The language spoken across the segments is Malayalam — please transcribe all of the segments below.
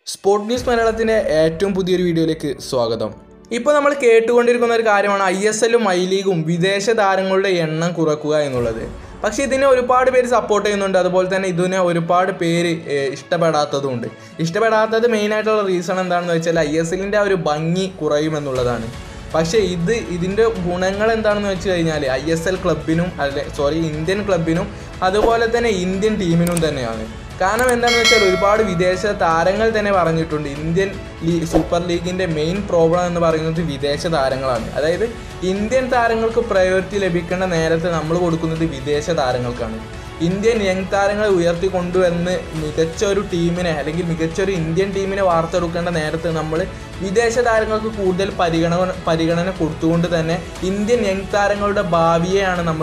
സ്പോർട് ന്യൂസ് മലയാളത്തിൻ്റെ ഏറ്റവും പുതിയൊരു വീഡിയോയിലേക്ക് സ്വാഗതം ഇപ്പോൾ നമ്മൾ കേട്ടുകൊണ്ടിരിക്കുന്ന ഒരു കാര്യമാണ് ഐ എസ് എല്ലും ഐ ലീഗും വിദേശ താരങ്ങളുടെ എണ്ണം കുറക്കുക എന്നുള്ളത് പക്ഷേ ഇതിനെ ഒരുപാട് പേര് സപ്പോർട്ട് ചെയ്യുന്നുണ്ട് അതുപോലെ തന്നെ ഇതിനെ ഒരുപാട് പേര് ഏഹ്, ഇഷ്ടപ്പെടാത്തതുമുണ്ട് ഇഷ്ടപ്പെടാത്തത് മെയിനായിട്ടുള്ള റീസൺ എന്താണെന്ന് വെച്ചാൽ ഐ എസ് എല്ലിൻ്റെ ആ ഒരു ഭംഗി കുറയുമെന്നുള്ളതാണ് പക്ഷേ ഇത് ഇതിൻ്റെ ഗുണങ്ങൾ എന്താണെന്ന് വെച്ച് കഴിഞ്ഞാൽ ഐ എസ് എൽ ക്ലബിനും അല്ലെ സോറി ഇന്ത്യൻ ക്ലബിനും അതുപോലെ തന്നെ ഇന്ത്യൻ ടീമിനും തന്നെയാണ് കാരണം എന്താണെന്ന് വെച്ചാൽ ഒരുപാട് വിദേശ താരങ്ങൾ തന്നെ പറഞ്ഞിട്ടുണ്ട് ഇന്ത്യൻ ലീ സൂപ്പർ ലീഗിൻ്റെ മെയിൻ പ്രോബ്ലം എന്ന് പറയുന്നത് വിദേശ താരങ്ങളാണ് അതായത് ഇന്ത്യൻ താരങ്ങൾക്ക് പ്രയോറിറ്റി ലഭിക്കേണ്ട നേരത്തെ നമ്മൾ കൊടുക്കുന്നത് വിദേശ താരങ്ങൾക്കാണ് ഇന്ത്യൻ യങ് താരങ്ങളെ ഉയർത്തി കൊണ്ടുവന്ന് മികച്ച ഒരു ടീമിനെ അല്ലെങ്കിൽ മികച്ച ഒരു ഇന്ത്യൻ ടീമിനെ വാർത്തെടുക്കേണ്ട നേരത്ത് നമ്മൾ വിദേശ താരങ്ങൾക്ക് കൂടുതൽ പരിഗണന പരിഗണന കൊടുത്തുകൊണ്ട് തന്നെ ഇന്ത്യൻ യങ് താരങ്ങളുടെ ഭാവിയെയാണ് നമ്മൾ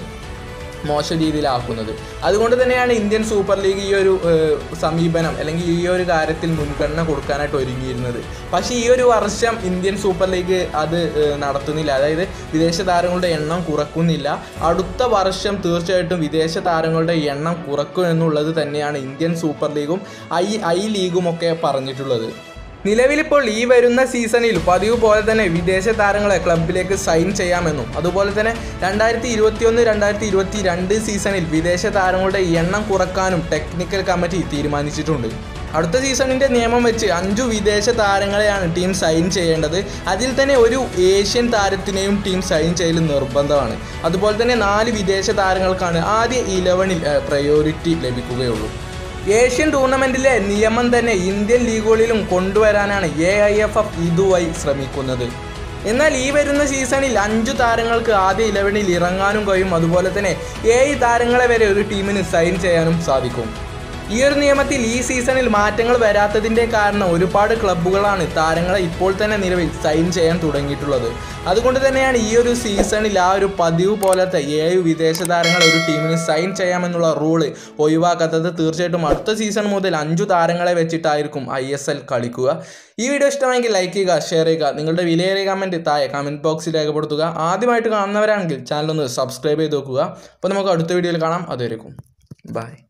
മോശം രീതിയിലാക്കുന്നത് അതുകൊണ്ട് തന്നെയാണ് ഇന്ത്യൻ സൂപ്പർ ലീഗ് ഈ ഒരു ഏഹ്, സമീപനം അല്ലെങ്കിൽ ഈ ഒരു കാര്യത്തിൽ മുൻഗണന കൊടുക്കാനായിട്ട് ഒരുങ്ങിയിരുന്നത് പക്ഷേ ഈ ഒരു വർഷം ഇന്ത്യൻ സൂപ്പർ ലീഗ് അത് ഏഹ്, നടത്തുന്നില്ല അതായത് വിദേശ താരങ്ങളുടെ എണ്ണം കുറക്കുന്നില്ല അടുത്ത വർഷം തീർച്ചയായിട്ടും വിദേശ താരങ്ങളുടെ എണ്ണം കുറക്കും എന്നുള്ളത് തന്നെയാണ് ഇന്ത്യൻ സൂപ്പർ ലീഗും ഐ ഐ ലീഗും ഒക്കെ പറഞ്ഞിട്ടുള്ളത് നിലവിലിപ്പോൾ ഈ വരുന്ന സീസണിൽ പതിവ് പോലെ തന്നെ വിദേശ താരങ്ങളെ ക്ലബിലേക്ക് സൈൻ ചെയ്യാമെന്നും അതുപോലെ തന്നെ രണ്ടായിരത്തി ഇരുപത്തിയൊന്ന് രണ്ടായിരത്തി ഇരുപത്തി രണ്ട് സീസണിൽ വിദേശ താരങ്ങളുടെ എണ്ണം കുറക്കാനും ടെക്നിക്കൽ കമ്മിറ്റി തീരുമാനിച്ചിട്ടുണ്ട് അടുത്ത സീസണിൻ്റെ നിയമം വെച്ച് അഞ്ചു വിദേശ താരങ്ങളെയാണ് ടീം സൈൻ ചെയ്യേണ്ടത് അതിൽ തന്നെ ഒരു ഏഷ്യൻ താരത്തിനെയും ടീം സൈൻ ചെയ്യൽ നിർബന്ധമാണ് അതുപോലെ തന്നെ നാല് വിദേശ താരങ്ങൾക്കാണ് ആദ്യ ഇലവനിൽ പ്രയോറിറ്റി ലഭിക്കുകയുള്ളൂ ഏഷ്യൻ ടൂർണമെന്റിലെ നിയമം തന്നെ ഇന്ത്യൻ ലീഗുകളിലും കൊണ്ടുവരാനാണ് എ ഐ എഫ് എഫ് ഇതുവഴി ശ്രമിക്കുന്നത് എന്നാൽ ഈ വരുന്ന സീസണിൽ അഞ്ചു താരങ്ങൾക്ക് ആദ്യ ഇലവനിൽ ഇറങ്ങാനും കഴിയും അതുപോലെ തന്നെ ഏഴ് താരങ്ങളെ വരെ ഒരു ടീമിന് സൈൻ ചെയ്യാനും സാധിക്കും ഈ ഒരു നിയമത്തിൽ ഈ സീസണിൽ മാറ്റങ്ങൾ വരാത്തതിൻ്റെ കാരണം ഒരുപാട് ക്ലബ്ബുകളാണ് താരങ്ങളെ ഇപ്പോൾ തന്നെ നിലവിൽ സൈൻ ചെയ്യാൻ തുടങ്ങിയിട്ടുള്ളത് അതുകൊണ്ട് തന്നെയാണ് ഈ ഒരു സീസണിൽ ആ ഒരു പതിവ് പോലത്തെ ഏഴ് വിദേശ താരങ്ങൾ ഒരു ടീമിന് സൈൻ ചെയ്യാമെന്നുള്ള റൂള് ഒഴിവാക്കാത്തത് തീർച്ചയായിട്ടും അടുത്ത സീസൺ മുതൽ അഞ്ചു താരങ്ങളെ വെച്ചിട്ടായിരിക്കും ഐ എസ് എൽ കളിക്കുക ഈ വീഡിയോ ഇഷ്ടമെങ്കിൽ ലൈക്ക് ചെയ്യുക ഷെയർ ചെയ്യുക നിങ്ങളുടെ വിലയേറിയ കമൻറ്റ് താഴെ കമൻറ്റ് ബോക്സിൽ രേഖപ്പെടുത്തുക ആദ്യമായിട്ട് കാണുന്നവരാണെങ്കിൽ ചാനൽ ഒന്ന് സബ്സ്ക്രൈബ് ചെയ്ത് നോക്കുക അപ്പോൾ നമുക്ക് അടുത്ത വീഡിയോയിൽ കാണാം അതുവരെക്കും ബൈ